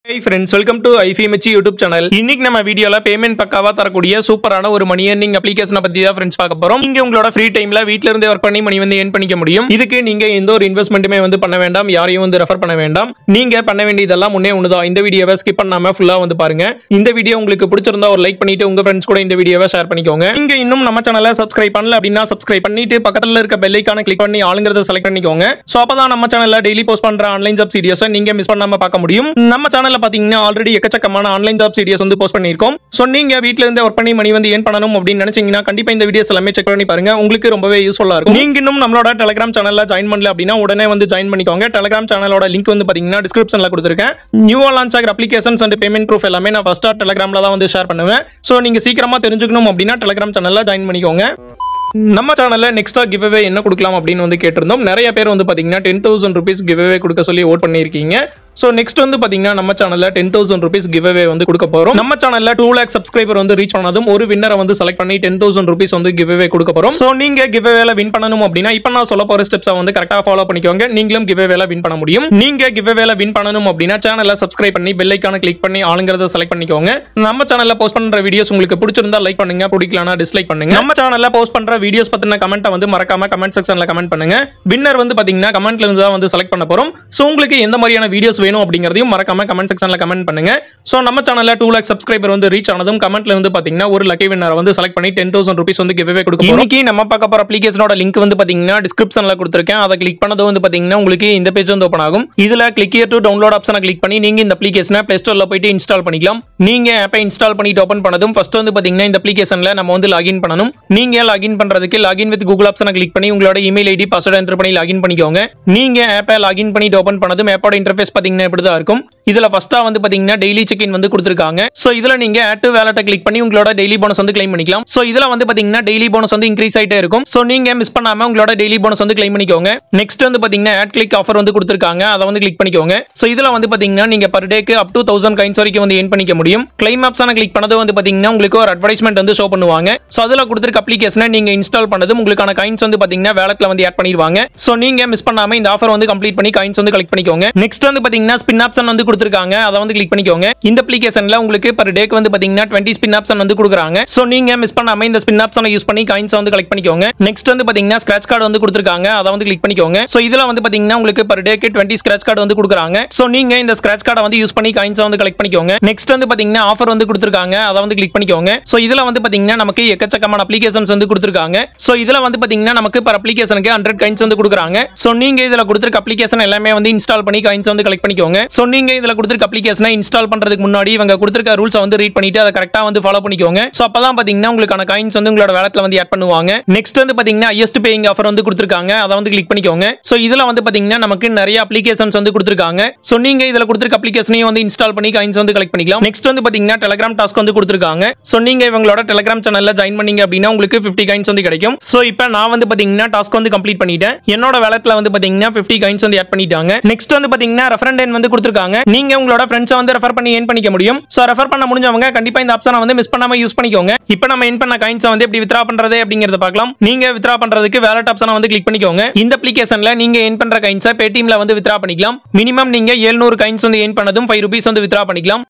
high friends welcome to IFMH YouTube channel இன்னைக்கு நம்ம வீடியோல பேமெண்ட் பக்காவா தரக்கூடிய சூப்பரான ஒரு மணி earning அப்ளிகேஷனை பத்தி தான் ஃப்ரெண்ட்ஸ் பார்க்க போறோம் நீங்க உங்களோட ஃப்ரீ டைம்ல வீட்ல இருந்தே ஒர்க் பண்ணி மணி வந்து ஏர்ன் பண்ணிக்க முடியும் இதுக்கு நீங்க எந்த ஒரு இன்வெஸ்ட்மெண்ட்டுமே வந்து பண்ண வேண்டாம் யாரையும் வந்து ரெஃபர் பண்ண வேண்டாம் நீங்க பண்ண வேண்டியதெல்லாம் முன்னே ஒண்ணுதான் இந்த வீடியோவை ஸ்கிப் பண்ணாம ஃபுல்லா வந்து பாருங்க இந்த வீடியோ உங்களுக்கு பிடிச்சிருந்தா ஒரு லைக் பண்ணிட்டு உங்க ஃப்ரெண்ட்ஸ் கூட இந்த வீடியோவை ஷேர் பண்ணிக்கோங்க நீங்க இன்னும் நம்ம சேனலை சப்ஸ்கிரைப் பண்ணல அப்படின்னா சப்ஸ்கிரைப் பண்ணிட்டு பக்கத்துல இருக்க பெல் ஐக்கான கிளிக் பண்ணி ஆளுங்கிறத செலக்ட் பண்ணிக்கோங்க சோ அப்பதான் நம்ம சேனல்ல டெய்லி போஸ்ட் பண்ற ஆன்லைன் ஜாப் சீரியஸை நீங்க மிஸ் பண்ணாம பார்க்க முடியும் நம்ம சேனல்ல பாத்தீங்கன்னா ஆல்ரெடி எக்கச்சக்கமான ஆன்லைன் ஜாப் சீரியஸ் வந்து போஸ்ட் பண்ணியிருக்கோம் சோ நீங்க வீட்ல இருந்தே ஒர்க் பண்ணி மணி வந்து ஏன் பண்ணணும் அப்படின்னு நினைச்சீங்கன்னா கண்டிப்பா இந்த வீடியோஸ் எல்லாமே செக் பண்ணி பாருங்க உங்களுக்கு ரொம்பவே யூஸ்ஃபுல்லா இருக்கும் நீங்க இன்னும் நம்மளோட டெலிகிராம் சேனல்ல ஜாயின் பண்ணல அப்படின்னா உடனே வந்து ஜாயின் பண்ணிக்கோங்க டெலிகிராம் சேனலோட லிங்க் வந்து பாத்தீங்கன்னா டிஸ்கிரிப்ஷன்ல கொடுத்துருக்கேன் நியூவா லான்ச் ஆகிற அப்ளிகேஷன்ஸ் அண்ட் பேமெண்ட் ப்ரூஃப் எல்லாமே நான் ஃபர்ஸ்டா டெலிகிராம்ல தான் வந்து ஷேர் பண்ணுவேன் சோ நீங்க சீக்கிரமா தெரிஞ்சுக்கணும் அப்படின்னா டெலிகிராம் சேனல்ல ஜாயின் பண்ணிக்கோங்க நம்ம சேனல்ல நெக்ஸ்டா கிவ்அவே என்ன கொடுக்கலாம் அப்படின்னு வந்து கேட்டிருந்தோம் நிறைய பேர் வந்து பாத்தீங்கன்னா டென் தௌசண்ட் ருபீஸ் கிவ்அவே கொடுக்க சொல்லி ஓட் பண்ணியிருக்கீங்க ஸோ நெக்ஸ்ட் வந்து பாத்தீங்கன்னா நம்ம சேனல்ல டென் தௌசண்ட் ருபீஸ் கிவ்அவே வந்து கொடுக்க போறோம் நம்ம சேனல்ல டூ லேக் சப்ஸ்கிரைபர் வந்து ரீச் பண்ணதும் ஒரு வின்னரை வந்து செலக்ட் பண்ணி டென் தௌசண்ட் ருபீஸ் வந்து கிவ்அவே கொடுக்க போறோம் ஸோ நீங்க கிவ்அவேல வின் பண்ணணும் அப்படின்னா இப்போ நான் சொல்ல போற ஸ்டெப்ஸை வந்து கரெக்டா ஃபாலோ பண்ணிக்கோங்க நீங்களும் கிவ்அவேல வின் பண்ண முடியும் நீங்க கிவ்அவேல வின் பண்ணணும் அப்படின்னா சேனலை சப்ஸ்கிரைப் பண்ணி பெல் ஐக்கான கிளிக் பண்ணி ஆளுங்கிறத செலக்ட் பண்ணிக்கோங்க நம்ம சேனல்ல போஸ்ட் பண்ற வீடியோஸ் உங்களுக்கு பிடிச்சிருந்தா லைக் பண்ணுங்க பிடிக்கலனா டிஸ்லைக் பண்ணுங்க நம்ம சேனல்ல போஸ்ட் பண்ற வீடியோஸ் பத்தின கமெண்ட்டை வந்து மறக்காம கமெண்ட் செக்ஷன்ல கமெண்ட் பண்ணுங்க வின்னர் வந்து பாத்தீங்கன்னா கமெண்ட்ல இருந்து தான் வந்து செலக்ட் பண்ண போறோம் சோ உங்களுக்கு எந்த மாதிரியான வீடியோஸ் வேணும் அப்படிங்கறதையும் மறக்காம கமெண்ட் செக்ஷன்ல கமெண்ட் பண்ணுங்க சோ நம்ம சேனல்ல டூ லேக் சப்ஸ்கிரைபர் வந்து ரீச் ஆனதும் கமெண்ட்ல இருந்து பாத்தீங்கன்னா ஒரு லக்கி வின்னர் வந்து செலக்ட் பண்ணி டென் தௌசண்ட் ருபீஸ் வந்து கிவ்வே கொடுக்க போறோம் இன்னைக்கு நம்ம பார்க்க போற அப்ளிகேஷனோட லிங்க் வந்து பாத்தீங்கன்னா டிஸ்கிரிப்ஷன்ல கொடுத்துருக்கேன் அதை கிளிக் பண்ணது வந்து பாத்தீங்கன்னா உங்களுக்கு இந்த பேஜ் வந்து ஓப்பன் ஆகும் இதுல கிளிக் டு டவுன்லோட் ஆப்ஷனை கிளிக் பண்ணி நீங்க இந்த அப்ளிகேஷனை பிளே ஸ்டோர்ல போயிட்டு இன்ஸ்டால் பண்ணிக்கலாம் நீங்க ஆப்பை இன்ஸ்டால் பண்ணிட்டு ஓப்பன் பண்ணதும் ஃபர்ஸ்ட் வந்து பாத்தீங்கன்னா இந்த அப்ளிகேஷன்ல நம்ம வந்து லாகின் பண்ணணும் நீங்க லாகின் பண்றதுக்கு லாகின் வித் கூகுள் ஆப்ஷனை கிளிக் பண்ணி உங்களோட இமெயில் ஐடி பாஸ்வேர்ட் என்டர் பண்ணி லாகின் பண்ணிக்கோங்க நீங்க ஆப்பை லாகின் பண்ணிட்டு ஓப்பன் பண்ணதும் ஆப்போட இன்டர்ஃபேஸ் பாத்தீங்கன்னா இப்படி தான் இருக்கும் இதுல ஃபர்ஸ்டா வந்து பாத்தீங்கன்னா டெய்லி செக் இன் வந்து கொடுத்துருக்காங்க சோ இதுல நீங்க ஆட் டு வேலட்டை கிளிக் பண்ணி உங்களோட டெய்லி போனஸ் வந்து கிளைம் பண்ணிக்கலாம் சோ இதுல வந்து பாத்தீங்கன்னா டெய்லி போனஸ் வந்து இன்க்ரீஸ் ஆயிட்டே இருக்கும் சோ நீங்க மிஸ் பண்ணாம உங்களோட டெய்லி போனஸ் வந்து கிளைம் பண்ணிக்கோங்க நெக்ஸ்ட் வந்து பாத்தீங்கன்னா ஆட் கிளிக் ஆஃபர் வந்து கொடுத்துருக்காங்க அதை வந்து கிளிக் பண்ணிக்கோங்க சோ இதுல வந்து பாத்தீங்கன்னா நீங்க பர் டேக்கு அப் டு தௌசண்ட் கைன்ஸ் வரைக்கும் வந்து ஏன் பண்ணிக்க முடியும் கிளைம் ஆப்ஷனை கிளிக் பண்ணது வந்து பாத்தீங்கன்னா உங்களுக்கு ஒரு அட்வர்டைஸ்மெண்ட் வந்து ஷோ பண்ணுவாங்க சோ அதுல கொடுத்துருக்க அப்ளிகேஷனை நீங்க இன்ஸ்டால் பண்ணதும் உங்களுக்கான கைன்ஸ் வந்து பாத்தீங்கன்னா வேலட்ல வந்து ஆட் பண்ணிடுவாங்க சோ நீங்க மிஸ் பண்ணாம இந்த ஆஃபர் வந்து கம்ப்ளீட் பண்ணி கைன்ஸ் வந்து கலெக்ட் பண்ணிக்கோங்க நெக்ஸ்ட் வந்து பாத்தீங்கன்னா ஸ்பின் ஆப்ஷன் வந்து கொடுத்துருக்காங்க அதை வந்து கிளிக் பண்ணிக்கோங்க இந்த அப்ளிகேஷன்ல உங்களுக்கு பர் டேக்கு வந்து பாத்தீங்கன்னா டுவெண்ட்டி ஸ்பின் ஆப்ஷன் வந்து கொடுக்குறாங்க சோ நீங்க மிஸ் பண்ணாம இந்த ஸ்பின் ஆப்ஷனை யூஸ் பண்ணி காயின்ஸ் வந்து கலெக்ட் பண்ணிக்கோங்க நெக்ஸ்ட் வந்து பாத்தீங்கன்னா ஸ்கிராச் கார்டு வந்து கொடுத்துருக்காங்க அதை வந்து கிளிக் பண்ணிக்கோங்க சோ இதுல வந்து பாத்தீங்கன்னா உங்களுக்கு பர் டேக்கு டுவெண்ட்டி ஸ்கிராச் கார்டு வந்து கொடுக்குறாங்க சோ நீங்க இந்த ஸ்கிராச் கார்டை வந்து யூஸ் பண்ணி காயின்ஸ் வந்து கலெக்ட் பண்ணிக்கோங்க நெக்ஸ்ட் வந்து பாத்தீங்கன்னா ஆஃபர் வந்து கொடுத்துருக்காங்க அதை வந்து கிளிக் பண்ணிக்கோங்க சோ இதுல வந்து பாத்தீங்கன்னா நமக்கு எக்கச்சக்கமான அப்ளிகேஷன்ஸ் வந்து கொடுத்துருக்காங்க சோ இதுல வந்து பாத்தீங்கன்னா நமக்கு பர் அப்ளிகேஷனுக்கு ஹண்ட்ரட் காயின்ஸ் வந்து கொடுக்குறாங்க சோ நீங்க இதுல கொடுத்துருக்க அப்ளிகேஷன் எல்லாமே வந்து இன்ஸ்டால் பண்ணி காயின்ஸ் வந்து கலெக்ட் பண்ணிக்கோங்க சோ நீங்க இதுல கொடுத்துருக்க அப்ளிகேஷனை இன்ஸ்டால் பண்றதுக்கு முன்னாடி இவங்க கொடுத்துருக்க ரூல்ஸ் வந்து ரீட் பண்ணிட்டு அதை கரெக்டா வந்து ஃபாலோ பண்ணிக்கோங்க சோ அப்பதான் பாத்தீங்கன்னா உங்களுக்கான காயின்ஸ் வந்து உங்களோட வேலட்ல வந்து ஆட் பண்ணுவாங்க நெக்ஸ்ட் வந்து பாத்தீங்கன்னா ஹையஸ்ட் பேயிங் ஆஃபர் வந்து கொடுத்துருக்காங்க அதை வந்து கிளிக் பண்ணிக்கோங்க சோ இதுல வந்து பாத்தீங்கன்னா நமக்கு நிறைய அப்ளிகேஷன்ஸ் வந்து கொடுத்துருக்காங்க சோ நீங்க இதுல கொடுத்துருக்க அப்ளிகேஷனையும் வந்து இன்ஸ்டால் பண்ணி காயின்ஸ் வந்து கலெக்ட் பண்ணிக்கலாம் நெக்ஸ்ட் வந்து பாத்தீங்கன்னா டெலிகிராம் டாஸ்க் வந்து கொடுத்துருக்காங்க சோ நீங்க இவங்களோட டெலிகிராம் சேனல்ல ஜாயின் பண்ணீங்க அப்படின்னா உங்களுக்கு 50 காயின்ஸ் வந்து கிடைக்கும் சோ இப்போ நான் வந்து பாத்தீங்கன்னா டாஸ்க் வந்து கம்ப்ளீட் பண்ணிட்டேன் என்னோட வேலட்ல வந்து பாத்தீங்கன்னா 50 காயின்ஸ் வந்து ஆட் பண்ணிட்டாங்க நெக்ஸ்ட் வந்து பாத்தீங்கன்னா ரெஃபரண்ட் எண் வந்து கொடுத்துருக்காங்க நீங்க உங்களோட ஃப்ரெண்ட்ஸை வந்து ரெஃபர் பண்ணி ஏன் பண்ணிக்க முடியும் சோ ரெஃபர் பண்ண முடிஞ்சவங்க கண்டிப்பா இந்த ஆப்ஷனை வந்து மிஸ் பண்ணாம யூஸ் பண்ணிக்கோங்க இப்போ நம்ம என் பண்ண காயின்ஸை வந்து எப்படி வித்ரா பண்றது அப்படிங்கறத பார்க்கலாம் நீங்க வித்ரா பண்றதுக்கு வேலட் ஆப்ஷனை வந்து கிளிக் பண்ணிக்கோங்க இந்த அப்ளிகேஷன்ல நீங்க என் பண்ற காயின்ஸை பேடிஎம்ல வந்து வித்ரா பண்ணிக்கலாம் மினிமம் நீங்க 700 காயின்ஸ் வந்து என் பண்ணதும் ஃபைவ் ருபீஸ் வந்து வித்ரா பண்ணிக்கலாம்